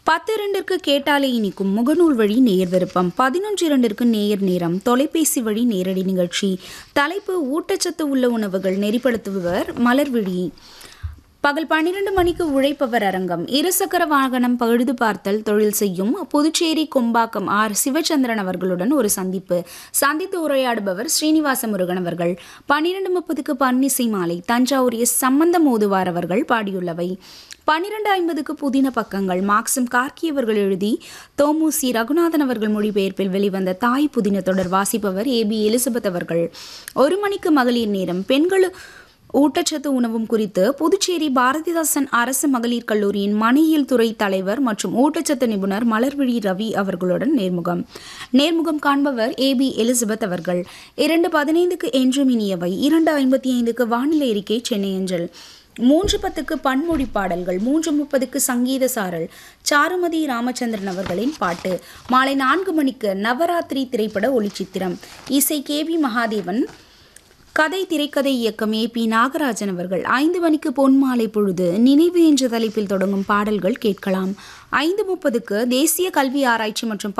பத்து இரண்டிற்கு கேட்டாலே இனிக்கும் முகநூல் வழி நேயர் விருப்பம் பதினொன்று இரண்டிற்கு நேயர் நேரம் தொலைபேசி வழி நேரடி நிகழ்ச்சி தலைப்பு ஊட்டச்சத்து உள்ள உணவுகள் நெறிப்படுத்துபவர் மலர்விழி பகல் பன்னிரண்டு மணிக்கு உழைப்பவர் அரங்கம் இருசக்கர வாகனம் பழுது பார்த்தல் தொழில் செய்யும் புதுச்சேரி கொம்பாக்கம் ஆர் சிவச்சந்திரன் அவர்களுடன் ஒரு சந்திப்பு சந்தித்து உரையாடுபவர் ஸ்ரீனிவாச முருகன் அவர்கள் பன்னிரண்டு முப்பதுக்கு பன்னிசை மாலை தஞ்சாவூர் எஸ் சம்பந்தம் ஓதுவார் அவர்கள் பாடியுள்ளவை பன்னிரண்டு ஐம்பதுக்கு புதின பக்கங்கள் மார்க்சும் கார்கி அவர்கள் எழுதி தோமு சி ரகுநாதன் அவர்கள் மொழிபெயர்ப்பில் வெளிவந்த தாய் புதின தொடர் வாசிப்பவர் ஏ பி எலிசபெத் அவர்கள் ஒரு மணிக்கு மகளிர் நேரம் பெண்கள் ஊட்டச்சத்து உணவும் குறித்து புதுச்சேரி பாரதிதாசன் அரசு மகளிர் கல்லூரியின் மணியியல் துறை தலைவர் மற்றும் ஊட்டச்சத்து நிபுணர் மலர்விழி ரவி அவர்களுடன் நேர்முகம் நேர்முகம் காண்பவர் ஏ பி எலிசபெத் அவர்கள் இரண்டு பதினைந்துக்கு என்றும் இனியவை இரண்டு ஐம்பத்தி ஐந்துக்கு வானிலை அறிக்கை சென்னை அஞ்சல் மூன்று பத்துக்கு பன்மொழி பாடல்கள் மூன்று முப்பதுக்கு சங்கீத சாரல் சாருமதி ராமச்சந்திரன் அவர்களின் பாட்டு மாலை நான்கு மணிக்கு நவராத்திரி திரைப்பட ஒளிச்சித்திரம் இசை கே வி மகாதேவன் கதை திரைக்கதை இயக்கம் ஏ பி நாகராஜன் அவர்கள் ஐந்து மணிக்கு பொன்மாலை பொழுது நினைவு என்ற தலைப்பில் தொடங்கும் பாடல்கள் கேட்கலாம் ஐந்து முப்பதுக்கு தேசிய கல்வி ஆராய்ச்சி மற்றும்